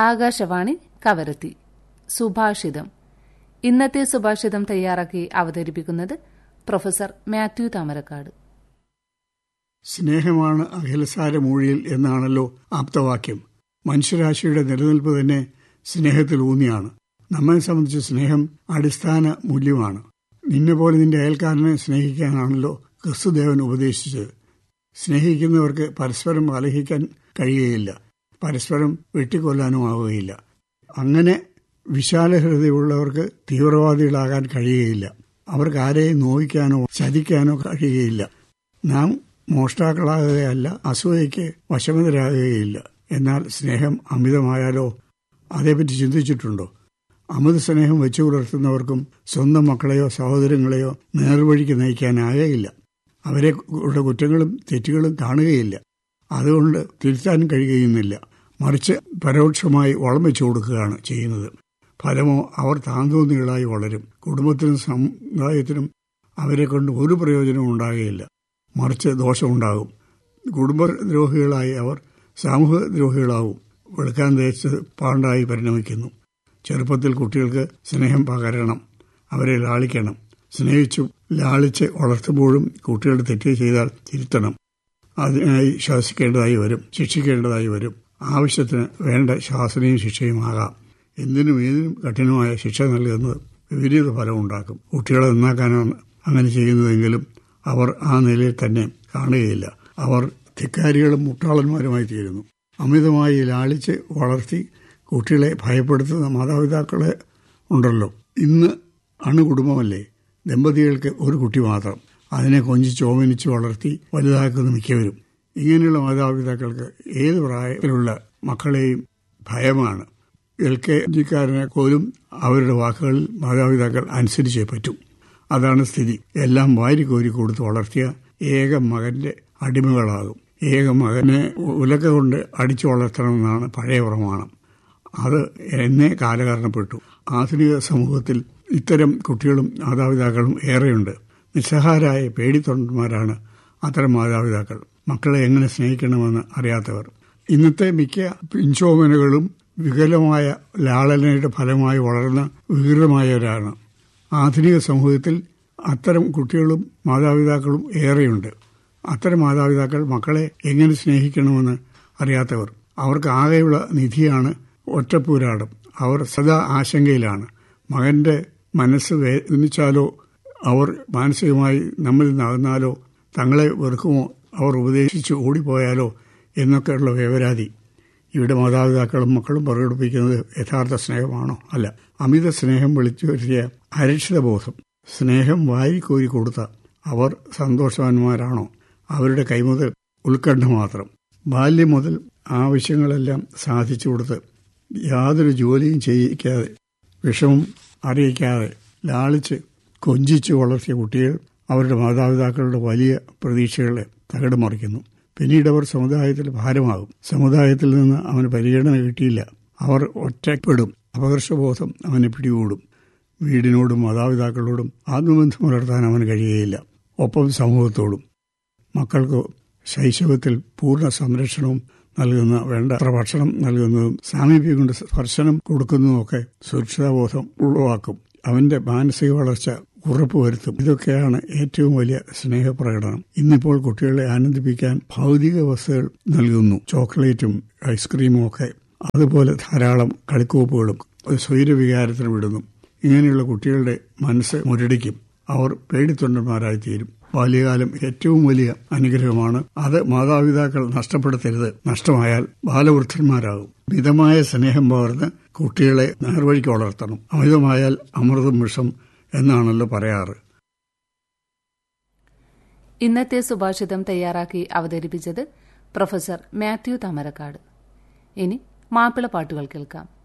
ആകാശവാണി കവരത്തി സുഭാഷിതം ഇന്നത്തെ സുഭാഷിതം തയ്യാറാക്കി അവതരിപ്പിക്കുന്നത് പ്രൊഫസർ മാത്യു താമരക്കാട് സ്നേഹമാണ് അഖിലസാരമൂഴിയിൽ എന്നാണല്ലോ ആപ്തവാക്യം മനുഷ്യരാശിയുടെ നിലനിൽപ്പ് തന്നെ സ്നേഹത്തിൽ ഊന്നിയാണ് നമ്മെ സംബന്ധിച്ച് സ്നേഹം അടിസ്ഥാന മൂല്യമാണ് നിന്നെ പോലെ നിന്റെ അയൽക്കാരനെ സ്നേഹിക്കാനാണല്ലോ ക്രിസ്തുദേവൻ ഉപദേശിച്ചത് സ്നേഹിക്കുന്നവർക്ക് പരസ്പരം കലഹിക്കാൻ കഴിയുകയില്ല പരസ്പരം വെട്ടിക്കൊല്ലാനും ആവുകയില്ല അങ്ങനെ വിശാല ഹൃദയമുള്ളവർക്ക് തീവ്രവാദികളാകാൻ കഴിയുകയില്ല അവർക്ക് ആരെയും നോവിക്കാനോ ചതിക്കാനോ കഴിയുകയില്ല നാം മോഷ്ടാക്കളാകുകയല്ല അസൂയയ്ക്ക് വശമതരാകുകയില്ല എന്നാൽ സ്നേഹം അമിതമായാലോ അതേപ്പറ്റി ചിന്തിച്ചിട്ടുണ്ടോ അമിത സ്നേഹം വെച്ചു പുലർത്തുന്നവർക്കും സ്വന്തം മക്കളെയോ സഹോദരങ്ങളെയോ നേർവഴിക്ക് നയിക്കാനാകയില്ല അവരെ കുറ്റങ്ങളും തെറ്റുകളും കാണുകയില്ല അതുകൊണ്ട് തിരുത്താൻ കഴിയുന്നില്ല മറിച്ച് പരോക്ഷമായി വളം വെച്ചു കൊടുക്കുകയാണ് ചെയ്യുന്നത് ഫലമോ അവർ താന്തോന്നികളായി വളരും കുടുംബത്തിനും സമുദായത്തിനും അവരെ കൊണ്ട് ഒരു പ്രയോജനവും ഉണ്ടാകുകയില്ല മറിച്ച് ദോഷമുണ്ടാകും കുടുംബദ്രോഹികളായി അവർ സാമൂഹ്യ ദ്രോഹികളാവും വെളുക്കാൻ തേച്ച് പാണ്ടായി പരിണമിക്കുന്നു ചെറുപ്പത്തിൽ കുട്ടികൾക്ക് സ്നേഹം പകരണം അവരെ ലാളിക്കണം സ്നേഹിച്ചു ലാളിച്ച് വളർത്തുമ്പോഴും കുട്ടികൾ തെറ്റ് ചെയ്താൽ തിരുത്തണം അതിനായി ശാസിക്കേണ്ടതായി വരും ശിക്ഷിക്കേണ്ടതായി വരും ആവശ്യത്തിന് വേണ്ട ശാസനയും ശിക്ഷയുമാകാം എന്തിനും ഏതിനും കഠിനമായ ശിക്ഷ നൽകുന്നത് വിപരീത ഫലമുണ്ടാക്കും കുട്ടികളെ നന്നാക്കാനാണ് അങ്ങനെ ചെയ്യുന്നതെങ്കിലും അവർ ആ നിലയിൽ തന്നെ കാണുകയില്ല അവർ ധിക്കാരികളും മുട്ടാളന്മാരുമായി തീരുന്നു അമിതമായി ലാളിച്ച് വളർത്തി കുട്ടികളെ ഭയപ്പെടുത്തുന്ന മാതാപിതാക്കളെ ഉണ്ടല്ലോ ഇന്ന് അണുകുടുംബമല്ലേ ദമ്പതികൾക്ക് ഒരു കുട്ടി മാത്രം അതിനെ കൊഞ്ചി ചോമനിച്ച് വളർത്തി വലുതാക്കുന്ന മിക്കവരും ഇങ്ങനെയുള്ള മാതാപിതാക്കൾക്ക് ഏത് പ്രായത്തിലുള്ള മക്കളെയും ഭയമാണ് എൽ കെ ജിക്കാരനെ പോലും അവരുടെ വാക്കുകളിൽ മാതാപിതാക്കൾ അനുസരിച്ചേ പറ്റും അതാണ് സ്ഥിതി എല്ലാം വാരിക്കോരി കൊടുത്ത് വളർത്തിയ ഏക മകന്റെ അടിമകളാകും ഏക മകനെ ഉലക്ക കൊണ്ട് അടിച്ചു വളർത്തണമെന്നാണ് പഴയ പ്രമാണം അത് എന്നെ കാലകാരണപ്പെട്ടു ആധുനിക സമൂഹത്തിൽ ഇത്തരം കുട്ടികളും മാതാപിതാക്കളും ഏറെയുണ്ട് നിസ്സഹാരായ പേടിത്തൊണ്ടന്മാരാണ് അത്തരം മാതാപിതാക്കൾ മക്കളെ എങ്ങനെ സ്നേഹിക്കണമെന്ന് അറിയാത്തവർ ഇന്നത്തെ മിക്ക പിഞ്ചോമനകളും വികലമായ ലാളനയുടെ ഫലമായി വളർന്ന വികൃതമായവരാണ് ആധുനിക സമൂഹത്തിൽ അത്തരം കുട്ടികളും മാതാപിതാക്കളും ഏറെയുണ്ട് അത്തരം മാതാപിതാക്കൾ മക്കളെ എങ്ങനെ സ്നേഹിക്കണമെന്ന് അറിയാത്തവർ അവർക്ക് ആകെയുള്ള നിധിയാണ് ഒറ്റപ്പൂരാടം അവർ സദാ ആശങ്കയിലാണ് മകന്റെ മനസ്സ് വേദനിച്ചാലോ അവർ മാനസികമായി നമ്മിൽ നിന്നകന്നാലോ തങ്ങളെ വെറുക്കുമോ അവർ ഉപദേശിച്ച് ഓടിപ്പോയാലോ എന്നൊക്കെയുള്ള വേവരാതി ഇവിടെ മാതാപിതാക്കളും മക്കളും പ്രകടിപ്പിക്കുന്നത് യഥാർത്ഥ സ്നേഹമാണോ അല്ല അമിത സ്നേഹം വിളിച്ചു വരുത്തിയ അരക്ഷിതബോധം സ്നേഹം വാരിക്കോരി കൊടുത്ത അവർ സന്തോഷവാന്മാരാണോ അവരുടെ കൈമുതൽ ഉത്കണ്ഠ മാത്രം ബാല്യം മുതൽ ആവശ്യങ്ങളെല്ലാം സാധിച്ചു കൊടുത്ത് യാതൊരു ജോലിയും ചെയ്യിക്കാതെ വിഷമം അറിയിക്കാതെ ലാളിച്ച് കൊഞ്ചിച്ച് വളർത്തിയ കുട്ടികൾ അവരുടെ മാതാപിതാക്കളുടെ വലിയ പ്രതീക്ഷകളെ തകിടമറിക്കുന്നു പിന്നീട് അവർ സമുദായത്തിൽ ഭാരമാകും സമുദായത്തിൽ നിന്ന് അവന് പരിഗണന കിട്ടിയില്ല അവർ ഒറ്റപ്പെടും അപകർഷബോധം അവനെ പിടികൂടും വീടിനോടും മാതാപിതാക്കളോടും ആത്മബന്ധം പുലർത്താൻ അവന് കഴിയുകയില്ല ഒപ്പം സമൂഹത്തോടും മക്കൾക്ക് ശൈശവത്തിൽ പൂർണ്ണ സംരക്ഷണവും നൽകുന്ന വേണ്ട ഭക്ഷണം നൽകുന്നതും സാമീപ്യം കൊണ്ട് സ്പർശനം കൊടുക്കുന്നതുമൊക്കെ സുരക്ഷിതാബോധം ഉളവാക്കും അവന്റെ മാനസിക വളർച്ച ഉറപ്പുവരുത്തും ഇതൊക്കെയാണ് ഏറ്റവും വലിയ സ്നേഹപ്രകടനം ഇന്നിപ്പോൾ കുട്ടികളെ ആനന്ദിപ്പിക്കാൻ ഭൗതിക വസ്തുക്കൾ നൽകുന്നു ചോക്ലേറ്റും ഐസ്ക്രീമും ഒക്കെ അതുപോലെ ധാരാളം കളിക്കോപ്പുകളും സ്വൈരവികാരത്തിന് വിടുന്നു ഇങ്ങനെയുള്ള കുട്ടികളുടെ മനസ്സ് മുരടിക്കും അവർ പേടിത്തൊണ്ടന്മാരായി തീരും ബാല്യകാലം ഏറ്റവും വലിയ അനുഗ്രഹമാണ് അത് മാതാപിതാക്കൾ നഷ്ടപ്പെടുത്തരുത് നഷ്ടമായാൽ ബാലവൃദ്ധന്മാരാകും മിതമായ സ്നേഹം പകർന്ന് കുട്ടികളെ നേർവഴിക്ക് വളർത്തണം അമിതമായാൽ അമൃതം വിഷം എന്നാണല്ലോ പറയാറ് ഇന്നത്തെ സുഭാഷിതം തയ്യാറാക്കി അവതരിപ്പിച്ചത് പ്രൊഫസർ മാത്യു തമരക്കാട് ഇനി മാപ്പിള പാട്ടുകൾ കേൾക്കാം